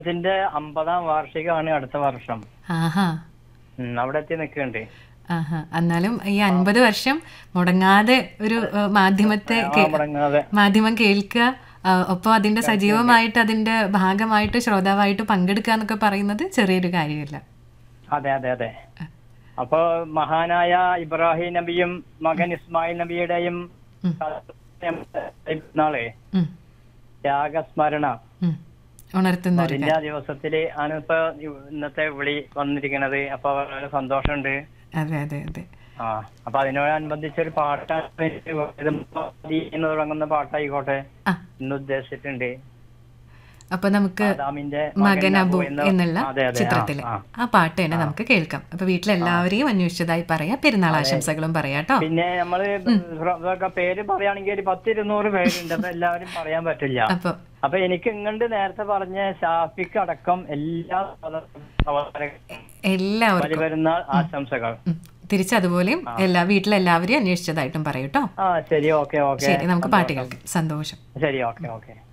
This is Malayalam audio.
ഇതിന്റെ അമ്പതാം വാർഷികമാണ് അടുത്ത വർഷം ആഹാ ഉം, അവിടെ എത്തി നിൽക്കുന്നുണ്ട് ആഹാ എന്നാലും ഈ അൻപത് വർഷം മുടങ്ങാതെ ഒരു ഏഹ്, മാധ്യമത്തെ കേ- മുടങ്ങാതെ മാധ്യമം കേൾക്കുക ആ, ഒപ്പം അതിന്റെ സജീവമായിട്ട് അതിന്റെ ഭാഗമായിട്ട് ശ്രോതാവായിട്ട് പങ്കെടുക്കുക എന്നൊക്കെ പറയുന്നത് ചെറിയൊരു കാര്യമല്ല അതെ അതെ അതെ അപ്പൊ മഹാനായ ഇബ്രാഹിം നബിയും മകൻ ഇസ്മായിൽ നബിയുടെയും ഉം. നാളെ ഉം, ത്യാഗസ്മരണ ഉം. ഉണർത്തുന്ന ഒരു അതിന്റെ ആ ദിവസത്തില് ആണ് ഇപ്പൊ ഇന്നത്തെ വിളി വന്നിരിക്കുന്നത് അപ്പൊ വളരെ സന്തോഷമുണ്ട് അതെ അതെ അതെ ആ അപ്പൊ അതിനോടനുബന്ധിച്ച് ഒരു പാട്ടാണ് ഇത് മതി എന്ന് തുടങ്ങുന്ന പാട്ടായിക്കോട്ടെ ആ ഇന്ന് ഉദ്ദേശിച്ചിട്ടുണ്ട് അപ്പൊ നമുക്ക് ആദാമിന്റെ മകൻ അബു എന്ന- എന്നുള്ള അതെ, അതെ, ആ, ചിത്രത്തിലെ ആ. ആ പാട്ട് തന്നെ നമുക്ക് കേൾക്കാം അപ്പൊ വീട്ടിലെല്ലാവരെയും അന്വേഷിച്ചതായി പറയാ പെരുന്നാൾ ആശംസകളും പറയാട്ടോ പിന്നെ നമ്മള് ഇതൊക്കെ പേര് പറയുകയാണെങ്കിൽ ഒരു പത്തിരുന്നൂറ് പേരുണ്ട് അപ്പൊ എല്ലാവരും പറയാൻ പറ്റില്ല അപ്പൊ അപ്പൊ എനിക്ക് ഇങ്ങണ്ട് നേരത്തെ പറഞ്ഞ ഷാഫിക്ക് അടക്കം എല്ലാ എല്ലാവർക്കും പെരുന്നാൾ ആശംസകൾ ഉം. തിരിച്ചതുപോലെയും എല്ലാ വീട്ടിലെല്ലാവരെയും അന്വേഷിച്ചതായിട്ടും പറയൂട്ടോ ആ ശരി ഓക്കെ ഓക്കെ ശരി നമുക്ക് പാട്ട് കേൾക്കാം സന്തോഷം ശരി ഓക്കെ ഓക്കെ